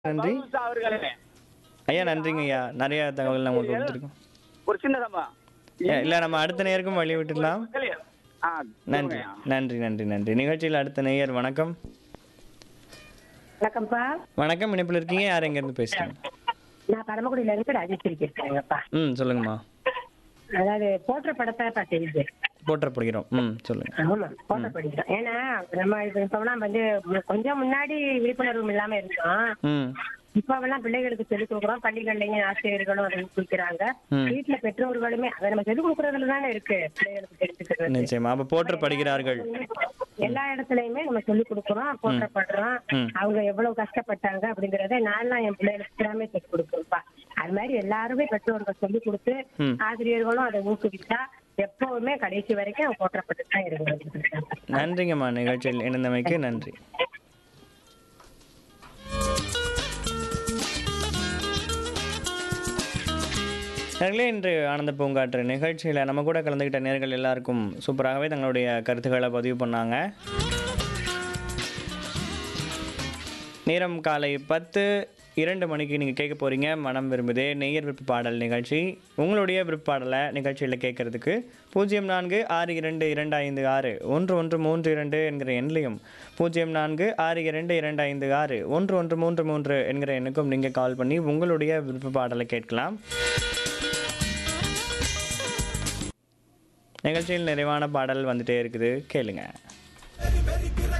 நன்றி பவுன்ஸ் அவர்களே ஐயா நன்றிங்க ஐயா நிறைய தகவல் நம்ம கொடுத்துருக்கோம் ஒரு சின்ன சம்பா இல்லை நம்ம அடுத்த நேயருக்கும் வழி விட்டுடலாம் ஆ நன்றி நன்றி நன்றி நன்றி நிகழ்ச்சியில் அடுத்த நேயர் வணக்கம் வணக்கம்ப்பா வணக்கம் இணைப்பில் இருக்கீங்க யார் எங்கேருந்து பேசுறீங்க நான் பரமக்குடியில இருந்து ராஜேஸ்வரி பேசுறேங்கப்பா ம் சொல்லுங்கம்மா அதாவது போற்ற படத்தை நான் தெரியுது போற்றப்படுகிறோம் ம் சொல்லுங்க ஆமா போற்ற படிக்கிறோம் ஏன்னா நம்ம இப்ப இப்பெல்லாம் வந்து கொஞ்சம் முன்னாடி விழிப்புணர்வு இல்லாம இருந்தோம் ம் இப்பவெல்லாம் பிள்ளைகளுக்கு சொல்லிக் கொடுக்குறோம் பள்ளிகள்லயும் ஆசிரியர்களும் அதை கொடுக்குறாங்க ம். வீட்டுல பெற்றோர்களுமே அதை நம்ம சொல்லிக் கொடுக்கறதுல தானே இருக்கு பிள்ளைகளுக்கு தெரிஞ்சுக்கிறது நிச்சயமா அப்போ போற்றப்படுகிறார்கள் எல்லா இடத்துலயுமே நம்ம சொல்லிக் கொடுக்குறோம் போற்றப்படுறோம் ம். அவங்க எவ்வளவு கஷ்டப்பட்டாங்க அப்படிங்கறத நான்லாம் என் பிள்ளைகளுக்கு எல்லாமே சொல்லிக் கொடுக்குறேன்ப்பா அது மாதிரி எல்லாருமே பெற்றோர்கள் சொல்லிக் கொடுத்து ம். ஆசிரியர்களும் அதை ஊக்குவிச்சா எப்பவுமே கடைசி வரைக்கும் போற்றப்பட்டு தான் இருங்க நன்றிங்கம்மா நிகழ்ச்சியில் இணைந்தமைக்கு நன்றி நேர்களே இன்று ஆனந்த பூங்காற்று நிகழ்ச்சியில் நம்ம கூட கலந்துக்கிட்ட நேர்கள் எல்லாருக்கும் சூப்பராகவே தங்களுடைய கருத்துக்களை பதிவு பண்ணாங்க நேரம் காலை பத்து இரண்டு மணிக்கு நீங்கள் கேட்க போகிறீங்க மனம் விரும்புதே நேயர் விருப்ப பாடல் நிகழ்ச்சி உங்களுடைய விருப்ப பாடலை நிகழ்ச்சியில் கேட்கறதுக்கு பூஜ்ஜியம் நான்கு ஆறு இரண்டு இரண்டு ஐந்து ஆறு ஒன்று ஒன்று மூன்று இரண்டு என்கிற எண்ணிலையும் பூஜ்ஜியம் நான்கு ஆறு இரண்டு இரண்டு ஐந்து ஆறு ஒன்று ஒன்று மூன்று மூன்று என்கிற எண்ணுக்கும் நீங்கள் கால் பண்ணி உங்களுடைய விருப்ப பாடலை கேட்கலாம் நிகழ்ச்சியில் நிறைவான பாடல் வந்துட்டே இருக்குது கேளுங்க